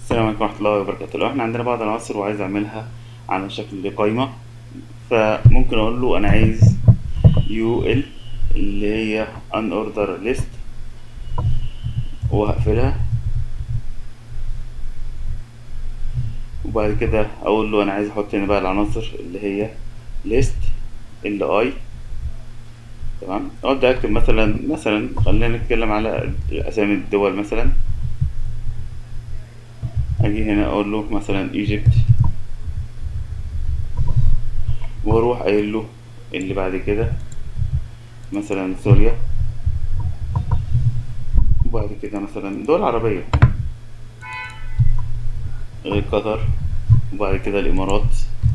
السلام عليكم ورحمة الله وبركاته لو احنا عندنا بعض العناصر وعايز اعملها على شكل قايمة فممكن اقول له انا عايز يو ال اللي هي ان اوردر ليست وهقفلها وبعد كده اقول له انا عايز احط هنا بقى العناصر اللي هي ليست ال اي تمام ابدا اكتب مثلا مثلا خلينا نتكلم على اسامي الدول مثلا اجي هنا اقول له مثلا ايجيبت واروح قايل له اللي بعد كده مثلا سوريا وبعد كده مثلا دول عربية غير قطر وبعد كده الامارات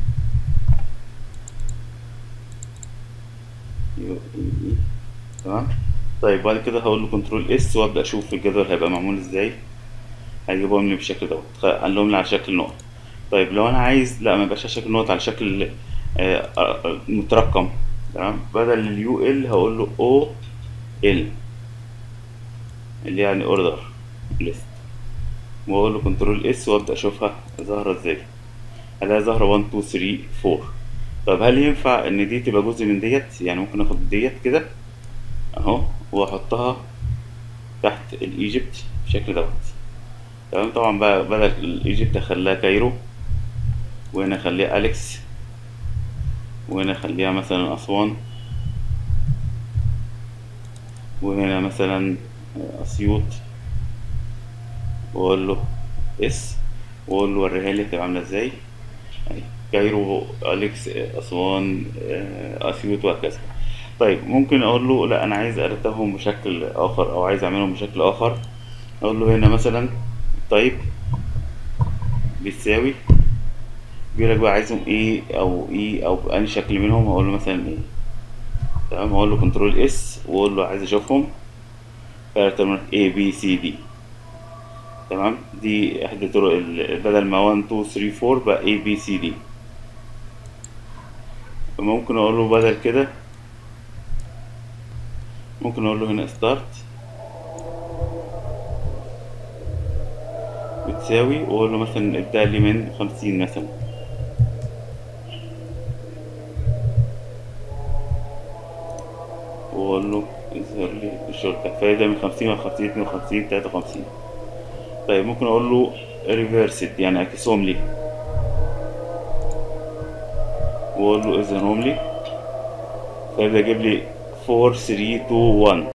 تمام طيب بعد كده هقول له كنترول اس وابدا اشوف الجدول هيبقى معمول ازاي هيجيبهم لي بالشكل دوت خليهم لي على شكل نقط طيب لو انا عايز لا ما يبقاش على شكل نقط على شكل آه، آه، مترقم تمام بدل اليو ال هقول له او ال اللي يعني اوردر ليست واقول له كنترول اس وابدا اشوفها ظاهره ازاي الاقيها ظاهره 1 2 3 4 طب هل ينفع ان دي تبقى جزء من ديت يعني ممكن اخد ديت كده اهو واحطها تحت الايجيبت بالشكل دوت تمام طبعا بقى بدل الايجيبت اخليها كايرو وهنا اخليها اليكس وهنا اخليها مثلا اسوان وهنا مثلا اسيوط واقول له اس واقول له وريها لي هتبقى عامله ازاي أهي. كايرو اليكس اسوان آه، اسيوط وهكذا طيب ممكن اقول له لا انا عايز ارتبهم بشكل اخر او عايز اعملهم بشكل اخر اقول له هنا مثلا طيب بيساوي بيقول لك بقى عايزهم ايه او ايه او بأنهي شكل منهم هقول له مثلا ايه تمام هقول له كنترول اس واقول له عايز اشوفهم فيرتبط A B C D تمام دي احدى طرق ال- بدل ما 1 2 3 4 بقى A B C D ممكن اقول له بدل كده ممكن اقول له هنا ستارت بتساوي واقول له مثلا ابدأ لي من 50 مثلا واقول له اظهر لي الشرطة فيبدأ من 50 ل 50 52 53 طيب ممكن اقول له ريفرسد يعني اعكسهم لي واقول له اظهرهم لي فيبدأ يجيب لي 4 3 2 1